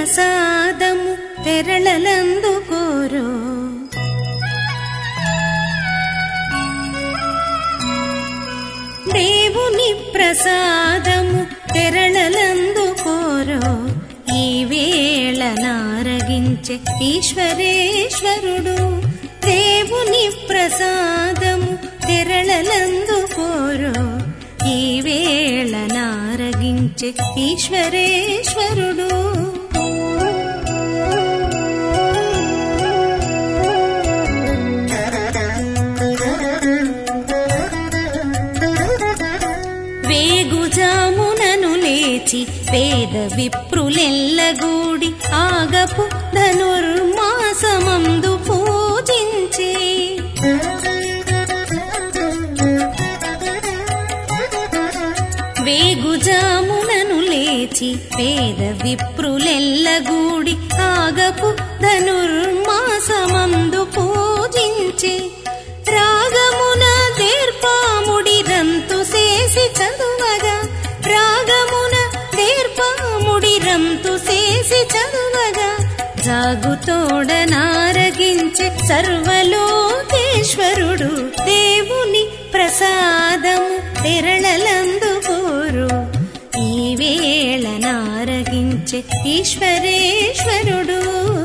ప్రసాదము తెరళలందుకోరో దేవుని ప్రసాదము తెరళలందుకోరో ఈ వేళ నారగించే ఈశ్వరేశ్వరుడు దేవుని ప్రసాదము తెరళలందుకోరో ఈ వేళ నారగించే ఈశ్వరేశ్వరుడు వేగుజామునను లేచి పేద విప్రులెల్లగూడి ఆగపు ధనుర్మాసమందు పూజించి వేగుజామునను లేచి పేద విప్రులెల్లగూడి ఆగపు ధనుర్మాసమందు పూజించి రాగమున దీర్పాముడి రంతు చేసి చదువగా రాగమున దీర్పాముడి రంతు చేసి చదువగా జాగుతోడ నారగించే సర్వలోకేశ్వరుడు దేవుని ప్రసాదము తెరళలందుకోరు ఈ వేళ నారగించే ఈశ్వరేశ్వరుడు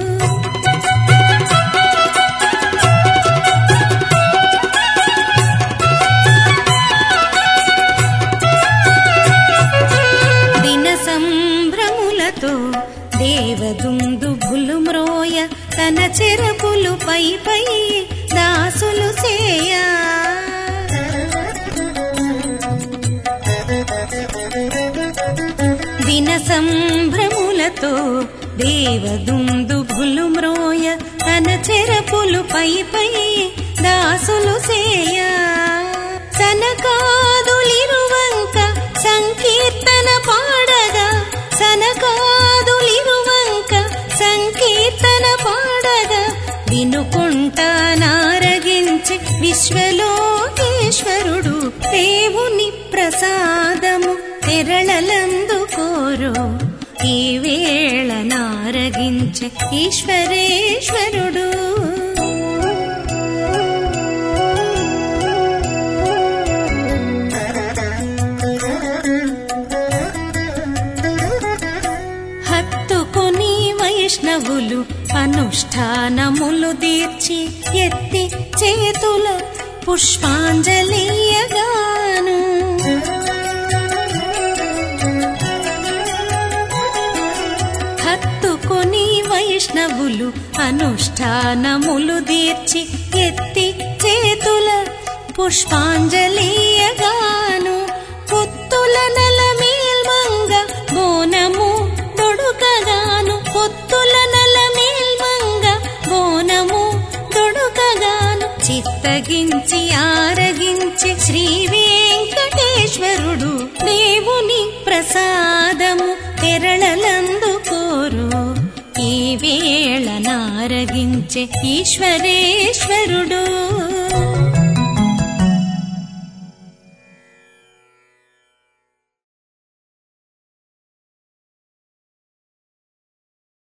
దిన సంభ్రములతో దేవదుందు మ్రోయ తన చెరపులు పై పై దాసులు చేయా దిన సంభ్రములతో దేవదుందు మ్రోయ తన చెరపులు పై పై దాసులు చేయా సనకాదులిరువంక సంకీర్తన పాడగా సనకాదులిరువంక సంకీర్తన పాడగా వినుకుంటా నారగించి విశ్వలోకేశ్వరుడు దేవుని ప్రసాదము తెరళలందుకోరు ఈ వేళ నారగించే ఈశ్వరేశ్వరుడు హత్తుకొని వైష్ణవులు అనుష్ఠానములు తీర్చి ఎత్తి చేతుల పుష్పాంజలియగాను హత్తుకొని వైష్ణవులు అనుష్ఠానములు తీర్చి ఎత్తి చేతుల పుష్పాంజలియగాను పొత్తుల నల మేల్మంగ బోనము దొడుకగాను పొత్తుల నల మేల్మంగ బోనము దొడుకగాను చిత్తగించి ఆరగించి శ్రీ వెంకటేశ్వరుడు దేవుని ప్రసాదము తెరళలందుకోరు ఈ వేళ నారగించే ఈశ్వరేశ్వరుడు